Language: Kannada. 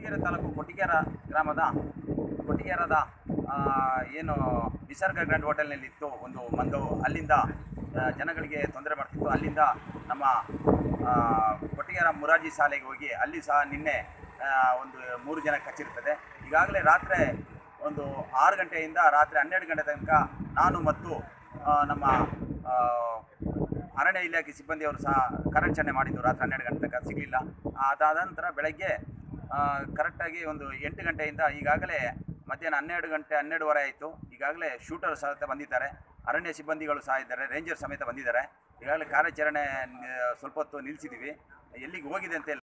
ಕೊಟ್ಟಿಗೆರೆ ತಾಲೂಕು ಕೊಟ್ಟಿಗೆರ ಗ್ರಾಮದ ಕೊಟ್ಟಿಗೆರದ ಆ, ಏನು ನಿಸರ್ಗ ಗ್ರ್ಯಾಂಡ್ ಹೋಟೆಲ್ನಲ್ಲಿ ಇತ್ತು ಒಂದು ಮಂಗವು ಅಲ್ಲಿಂದ ಆ, ಜನಗಳಿಗೆ ತೊಂದರೆ ಮಾಡ್ತಿತ್ತು ಅಲ್ಲಿಂದ ನಮ್ಮ ಆ, ಕೊಟ್ಟಿಗೆರ ಮುರಾರ್ಜಿ ಶಾಲೆಗೆ ಹೋಗಿ ಅಲ್ಲಿ ಸಹ ನಿನ್ನೆ ಆ, ಒಂದು ಮೂರು ಜನ ಕಚ್ಚಿರ್ತದೆ ಈಗಾಗಲೇ ರಾತ್ರಿ ಒಂದು ಆರು ಗಂಟೆಯಿಂದ ರಾತ್ರಿ ಹನ್ನೆರಡು ಗಂಟೆ ತನಕ ನಾನು ಮತ್ತು ಆ, ನಮ್ಮ ಆ, ಅರಣ್ಯ ಇಲಾಖೆ ಸಿಬ್ಬಂದಿಯವರು ಸಹ ಕಾರ್ಯಾಚರಣೆ ಮಾಡಿದ್ದು ರಾತ್ರಿ ಹನ್ನೆರಡು ಗಂಟೆ ತನಕ ಸಿಗಲಿಲ್ಲ ಅದಾದ ನಂತರ ಬೆಳಗ್ಗೆ ಆ, ಕರೆಕ್ಟಾಗಿ ಒಂದು ಎಂಟು ಗಂಟೆಯಿಂದ ಈಗಾಗಲೇ ಮಧ್ಯಾಹ್ನ ಹನ್ನೆರಡು ಗಂಟೆ ಹನ್ನೆರಡುವರೆ ಆಯಿತು ಈಗಾಗಲೇ ಶೂಟರ್ ಸಹಿತ ಬಂದಿದ್ದಾರೆ ಅರಣ್ಯ ಸಿಬ್ಬಂದಿಗಳು ಸಹ ಇದ್ದಾರೆ ರೇಂಜರ್ ಸಮೇತ ಬಂದಿದ್ದಾರೆ ಈಗಾಗಲೇ ಕಾರ್ಯಾಚರಣೆ ನ- ಸ್ವಲ್ಪ ಹೊತ್ತು ನಿಲ್ಲಿಸಿದ್ದೀವಿ ಎಲ್ಲಿಗೆ ಹೋಗಿದೆ ಅಂತ